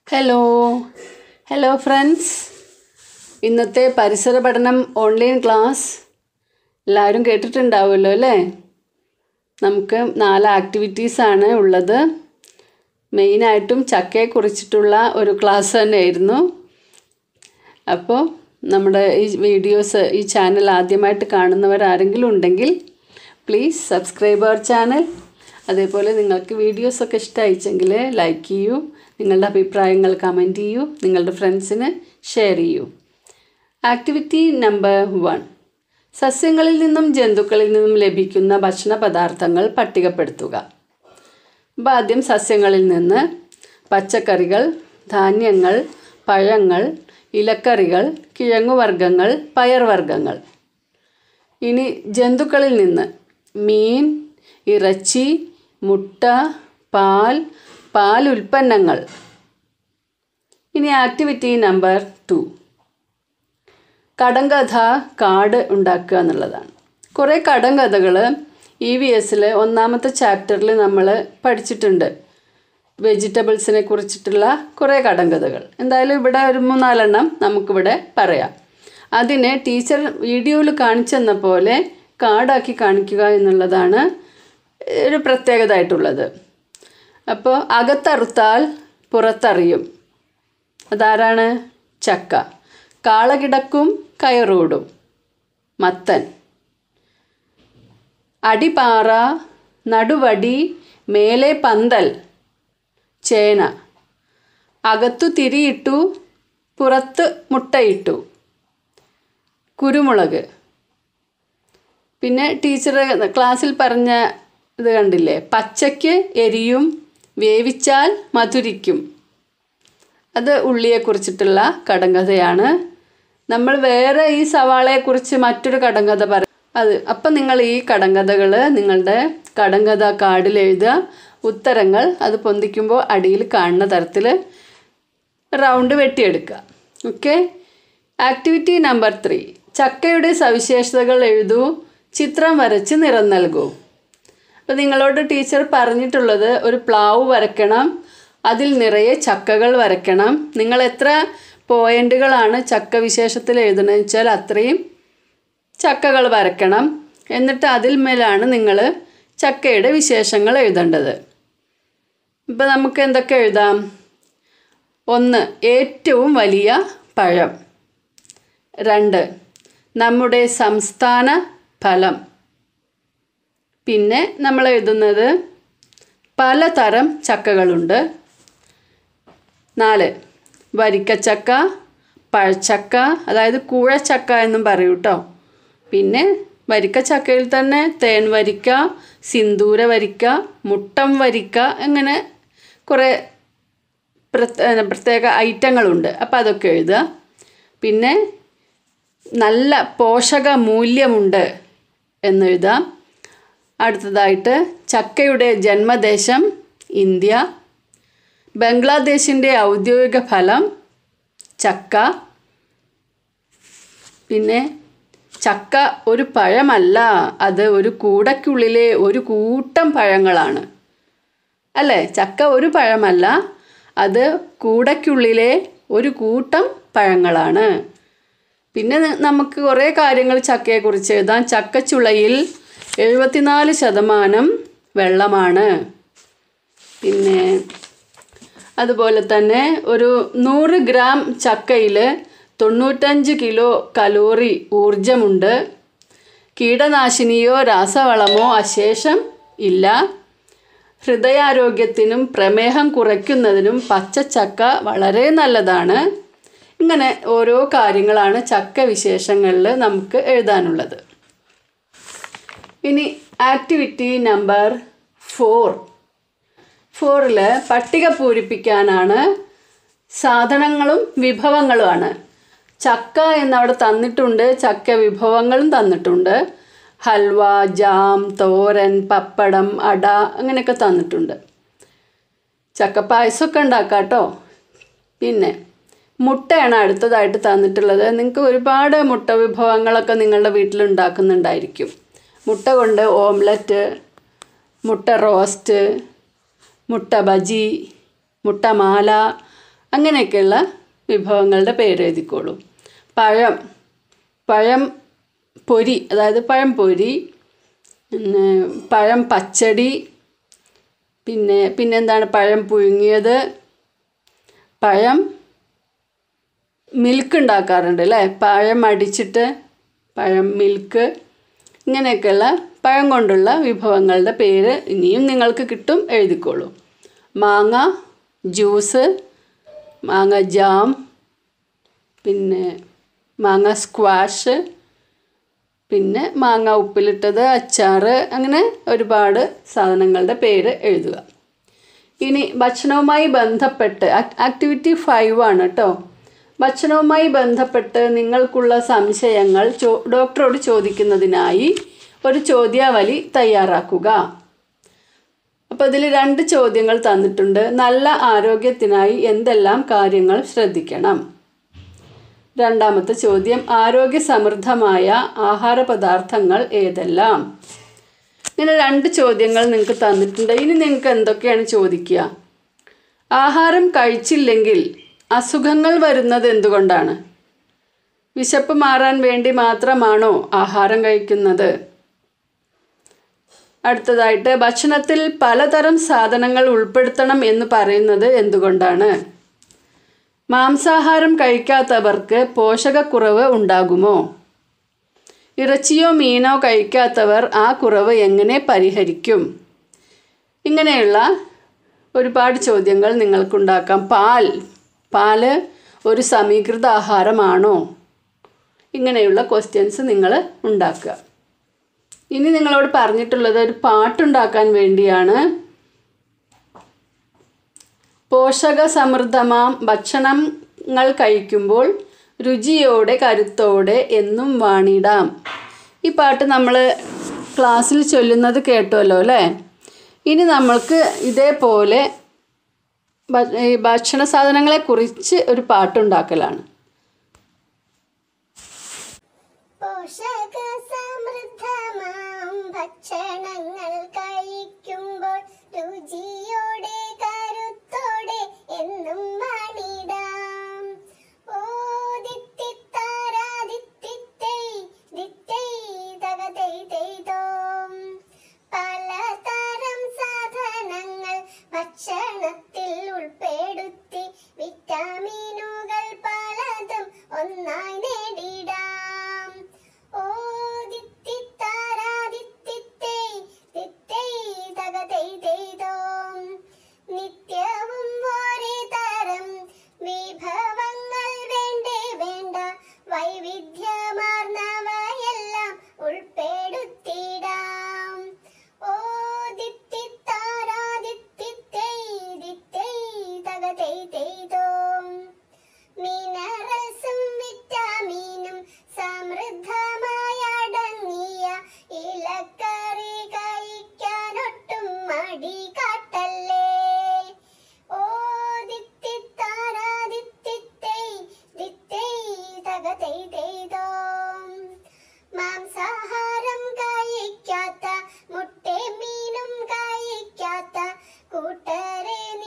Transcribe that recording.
Hello hello friends ഇന്നത്തെ പരിസര പഠനം ഓൺലൈൻ ക്ലാസ് എല്ലാവരും കേട്ടിട്ടുണ്ടാവുമല്ലോ അല്ലേ നമുക്ക് നാല് ആക്ടിവിറ്റീസാണ് ഉള്ളത് മെയിനായിട്ടും ചക്കയെ കുറിച്ചിട്ടുള്ള ഒരു ക്ലാസ് തന്നെയായിരുന്നു അപ്പോൾ നമ്മുടെ ഈ വീഡിയോസ് ഈ ചാനൽ ആദ്യമായിട്ട് കാണുന്നവർ ആരെങ്കിലും ഉണ്ടെങ്കിൽ പ്ലീസ് സബ്സ്ക്രൈബ് അവർ ചാനൽ അതേപോലെ നിങ്ങൾക്ക് വീഡിയോസൊക്കെ ഇഷ്ടമായിച്ചെങ്കിൽ ലൈക്ക് ചെയ്യൂ നിങ്ങളുടെ അഭിപ്രായങ്ങൾ കമൻറ്റ് ചെയ്യൂ നിങ്ങളുടെ ഫ്രണ്ട്സിന് ഷെയർ ചെയ്യൂ ആക്ടിവിറ്റി നമ്പർ വൺ സസ്യങ്ങളിൽ നിന്നും ജന്തുക്കളിൽ നിന്നും ലഭിക്കുന്ന ഭക്ഷണ പദാർത്ഥങ്ങൾ പട്ടികപ്പെടുത്തുക അപ്പോൾ ആദ്യം സസ്യങ്ങളിൽ നിന്ന് പച്ചക്കറികൾ ധാന്യങ്ങൾ പഴങ്ങൾ ഇലക്കറികൾ കിഴങ്ങുവർഗ്ഗങ്ങൾ പയർവർഗ്ഗങ്ങൾ ഇനി ജന്തുക്കളിൽ നിന്ന് മീൻ ഇറച്ചി മുട്ട പാൽ പാൽ ഉൽപ്പന്നങ്ങൾ ഇനി ആക്ടിവിറ്റി നമ്പർ ടു കടങ്കഥ കാർഡ് ഉണ്ടാക്കുക എന്നുള്ളതാണ് കുറേ കടങ്കഥകൾ ഇ വി എസിൽ ഒന്നാമത്തെ ചാപ്റ്ററിൽ നമ്മൾ പഠിച്ചിട്ടുണ്ട് വെജിറ്റബിൾസിനെ കുറിച്ചിട്ടുള്ള കുറേ കടങ്കഥകൾ എന്തായാലും ഇവിടെ ഒരു മൂന്നാലെണ്ണം നമുക്കിവിടെ പറയാം അതിനെ ടീച്ചർ വീഡിയോയിൽ കാണിച്ചെന്ന പോലെ കാർഡാക്കി കാണിക്കുക എന്നുള്ളതാണ് ഒരു പ്രത്യേകത ആയിട്ടുള്ളത് അപ്പോൾ അകത്തറുത്താൽ പുറത്തറിയും അതാരാണ് ചക്ക കാളകിടക്കും കയറോടും മത്തൻ അടിപാറ നടുവടി മേലെ പന്തൽ ചേന അകത്തു തിരിയിട്ടു പുറത്ത് മുട്ടയിട്ടു കുരുമുളക് പിന്നെ ടീച്ചർ ക്ലാസ്സിൽ പറഞ്ഞ ഇത് കണ്ടില്ലേ പച്ചയ്ക്ക് എരിയും വേവിച്ചാൽ മധുരിക്കും അത് ഉള്ളിയെക്കുറിച്ചിട്ടുള്ള കടങ്കഥയാണ് നമ്മൾ വേറെ ഈ സവാളയെക്കുറിച്ച് മറ്റൊരു കടങ്കഥ പറ അത് അപ്പം നിങ്ങൾ ഈ കടങ്കഥകൾ നിങ്ങളുടെ കടങ്കഥ കാർഡിൽ എഴുതുക ഉത്തരങ്ങൾ അത് പൊന്തിക്കുമ്പോൾ അടിയിൽ കാണുന്ന തരത്തിൽ റൗണ്ട് വെട്ടിയെടുക്കുക ഓക്കെ ആക്ടിവിറ്റി നമ്പർ ത്രീ ചക്കയുടെ സവിശേഷതകൾ എഴുതൂ ചിത്രം വരച്ച് നിറം നൽകൂ അപ്പോൾ നിങ്ങളോട് ടീച്ചർ പറഞ്ഞിട്ടുള്ളത് ഒരു പ്ലാവ് വരയ്ക്കണം അതിൽ നിറയെ ചക്കകൾ വരയ്ക്കണം നിങ്ങൾ എത്ര പോയിന്റുകളാണ് ചക്ക വിശേഷത്തിൽ എഴുതണമെന്ന് വെച്ചാൽ അത്രയും ചക്കകൾ വരയ്ക്കണം എന്നിട്ട് അതിൽ മേലാണ് നിങ്ങൾ ചക്കയുടെ വിശേഷങ്ങൾ എഴുതേണ്ടത് ഇപ്പം നമുക്ക് എന്തൊക്കെ എഴുതാം ഒന്ന് ഏറ്റവും വലിയ പഴം രണ്ട് നമ്മുടെ സംസ്ഥാന ഫലം പിന്നെ നമ്മൾ എഴുതുന്നത് പലതരം ചക്കകളുണ്ട് നാല് വരിക്കച്ചക്ക പഴച്ചക്ക അതായത് കൂഴച്ചക്ക എന്നും പറയൂ കേട്ടോ പിന്നെ വരിക്കച്ചക്കയിൽ തന്നെ തേൻ വരിക്ക സിന്ദൂര വരിക്ക മുട്ടം വരിക്ക അങ്ങനെ കുറേ പ്രത്യേക ഐറ്റങ്ങളുണ്ട് അപ്പോൾ അതൊക്കെ എഴുതുക പിന്നെ നല്ല പോഷക മൂല്യമുണ്ട് എന്നെഴുതാം അടുത്തതായിട്ട് ചക്കയുടെ ജന്മദേശം ഇന്ത്യ ബംഗ്ലാദേശിൻ്റെ ഔദ്യോഗിക ഫലം ചക്ക പിന്നെ ചക്ക ഒരു പഴമല്ല അത് ഒരു കൂടയ്ക്കുള്ളിലെ ഒരു കൂട്ടം പഴങ്ങളാണ് അല്ലേ ചക്ക ഒരു പഴമല്ല അത് കൂടയ്ക്കുള്ളിലെ ഒരു കൂട്ടം പഴങ്ങളാണ് പിന്നെ നമുക്ക് കുറേ കാര്യങ്ങൾ ചക്കയെക്കുറിച്ച് എഴുതാം ചക്കച്ചുളയിൽ എഴുപത്തിനാല് ശതമാനം വെള്ളമാണ് പിന്നെ അതുപോലെ തന്നെ ഒരു നൂറ് ഗ്രാം ചക്കയിൽ തൊണ്ണൂറ്റഞ്ച് കിലോ കലോറി ഊർജമുണ്ട് കീടനാശിനിയോ രാസവളമോ അശേഷം ഇല്ല ഹൃദയാരോഗ്യത്തിനും പ്രമേഹം കുറയ്ക്കുന്നതിനും പച്ചച്ചക്ക വളരെ നല്ലതാണ് ഇങ്ങനെ ഓരോ കാര്യങ്ങളാണ് ചക്ക വിശേഷങ്ങളിൽ നമുക്ക് എഴുതാനുള്ളത് ഇനി ആക്ടിവിറ്റി നമ്പർ ഫോർ ഫോറിൽ പട്ടിക പൂരിപ്പിക്കാനാണ് സാധനങ്ങളും വിഭവങ്ങളുമാണ് ചക്ക എന്നവിടെ തന്നിട്ടുണ്ട് ചക്ക വിഭവങ്ങളും തന്നിട്ടുണ്ട് ഹൽവ ജാം തോരൻ പപ്പടം അട അങ്ങനെയൊക്കെ തന്നിട്ടുണ്ട് ചക്ക പായസമൊക്കെ ഉണ്ടാക്കാം കേട്ടോ പിന്നെ മുട്ടയാണ് അടുത്തതായിട്ട് തന്നിട്ടുള്ളത് നിങ്ങൾക്ക് ഒരുപാട് മുട്ട വിഭവങ്ങളൊക്കെ നിങ്ങളുടെ വീട്ടിൽ ഉണ്ടാക്കുന്നുണ്ടായിരിക്കും മുട്ട കൊണ്ട് ഓംലറ്റ് മുട്ട റോസ്റ്റ് മുട്ട ബജി മുട്ടമാല അങ്ങനെയൊക്കെയുള്ള വിഭവങ്ങളുടെ പേര് എഴുതിക്കോളൂ പഴം പഴം പൊരി അതായത് പഴം പൊരി പിന്നെ പഴം പച്ചടി പിന്നെ പിന്നെന്താണ് പഴം പുഴുങ്ങിയത് പഴം മിൽക്ക് ഉണ്ടാക്കാറുണ്ട് അല്ലേ പഴം അടിച്ചിട്ട് പഴം മിൽക്ക് ഇങ്ങനെയൊക്കെയുള്ള പഴം കൊണ്ടുള്ള വിഭവങ്ങളുടെ പേര് ഇനിയും നിങ്ങൾക്ക് കിട്ടും എഴുതിക്കോളൂ മാങ്ങ ജ്യൂസ് മാങ്ങ ജാം പിന്നെ മാങ്ങ സ്ക്വാഷ് പിന്നെ മാങ്ങ ഉപ്പിലിട്ടത് അച്ചാറ് അങ്ങനെ ഒരുപാട് സാധനങ്ങളുടെ പേര് എഴുതുക ഇനി ഭക്ഷണവുമായി ബന്ധപ്പെട്ട് ആക്ടിവിറ്റി ഫൈവ് ആണ് കേട്ടോ ഭക്ഷണവുമായി ബന്ധപ്പെട്ട് നിങ്ങൾക്കുള്ള സംശയങ്ങൾ ചോ ഡോക്ടറോട് ചോദിക്കുന്നതിനായി ഒരു ചോദ്യാവലി തയ്യാറാക്കുക അപ്പോൾ ഇതിൽ രണ്ട് ചോദ്യങ്ങൾ തന്നിട്ടുണ്ട് നല്ല ആരോഗ്യത്തിനായി എന്തെല്ലാം കാര്യങ്ങൾ ശ്രദ്ധിക്കണം രണ്ടാമത്തെ ചോദ്യം ആരോഗ്യ സമൃദ്ധമായ ആഹാര പദാർത്ഥങ്ങൾ ഏതെല്ലാം ഇങ്ങനെ രണ്ട് ചോദ്യങ്ങൾ നിങ്ങൾക്ക് തന്നിട്ടുണ്ട് ഇനി നിങ്ങൾക്ക് എന്തൊക്കെയാണ് ചോദിക്കുക ആഹാരം കഴിച്ചില്ലെങ്കിൽ അസുഖങ്ങൾ വരുന്നത് എന്തുകൊണ്ടാണ് വിശപ്പ് മാറാൻ വേണ്ടി മാത്രമാണോ ആഹാരം കഴിക്കുന്നത് അടുത്തതായിട്ട് ഭക്ഷണത്തിൽ പലതരം സാധനങ്ങൾ ഉൾപ്പെടുത്തണം എന്ന് പറയുന്നത് എന്തുകൊണ്ടാണ് മാംസാഹാരം കഴിക്കാത്തവർക്ക് പോഷകക്കുറവ് ഉണ്ടാകുമോ ഇറച്ചിയോ മീനോ കഴിക്കാത്തവർ ആ കുറവ് എങ്ങനെ പരിഹരിക്കും ഇങ്ങനെയുള്ള ഒരുപാട് ചോദ്യങ്ങൾ നിങ്ങൾക്കുണ്ടാക്കാം പാൽ പാല് ഒരു സമീകൃത ആഹാരമാണോ ഇങ്ങനെയുള്ള ക്വസ്റ്റ്യൻസ് നിങ്ങൾ ഉണ്ടാക്കുക ഇനി നിങ്ങളോട് പറഞ്ഞിട്ടുള്ളത് ഒരു പാട്ടുണ്ടാക്കാൻ വേണ്ടിയാണ് പോഷക സമൃദ്ധമാം ഭക്ഷണങ്ങൾ കഴിക്കുമ്പോൾ രുചിയോടെ കരുത്തോടെ എന്നും വാണിടാം ഈ പാട്ട് നമ്മൾ ക്ലാസ്സിൽ ചൊല്ലുന്നത് കേട്ടുമല്ലോ അല്ലേ ഇനി നമ്മൾക്ക് ഇതേപോലെ ഭ- ഈ ഭക്ഷണ സാധനങ്ങളെക്കുറിച്ച് ഒരു പാട്ടുണ്ടാക്കലാണ് പോഷക സമൃദ്ധമാം ഭക്ഷണങ്ങൾ കഴിക്കുമ്പോൾ രുചിയോടെ കരുത്തോടെ എന്നും വാണിടാം ഓ ദിത്തിത്താരാ ദിത്തിത്തൈ, ദിത്തൈ തകതൈ തൈതോം. പലതരം സാധനങ്ങൾ ഭക്ഷണത്തിൽ ഉൾപ്പെടുത്തി വിറ്റാമിനുകൾ പലതും ഒന്നായി നേടിടാം ഓ ദിത്തിത്താരാ ദിത്തിത്തൈ, ദിത്തൈ തകതൈ തൈതോം. നിത്യവും ഒരേ തരം വിഭവങ്ങൾ വേണ്ടേ വേണ്ട വൈവിധ്യമാർന്നവയെല്ലാം ഉൾപ്പെടുത്തിടാം ഓ ദിത്തിത്താരാ ദിത്തിത്തൈ, ദിത്തൈ തകതൈ തൈതോം. മിനറൽസും വിറ്റാമിനും സമൃദ്ധമായി അടങ്ങിയ ഇലക്കറി കഴിക്കാനൊട്ടും മടി കാട്ടല്ലേ ഓ ദിത്തിത്താരാ ദിത്തിത്തൈ, ദിത്തൈ തകതൈ തൈതോം. മാംസാഹാരം കഴിക്കാത്ത മുട്ടയും മീനും കഴിക്കാത്ത കൂട്ടരെ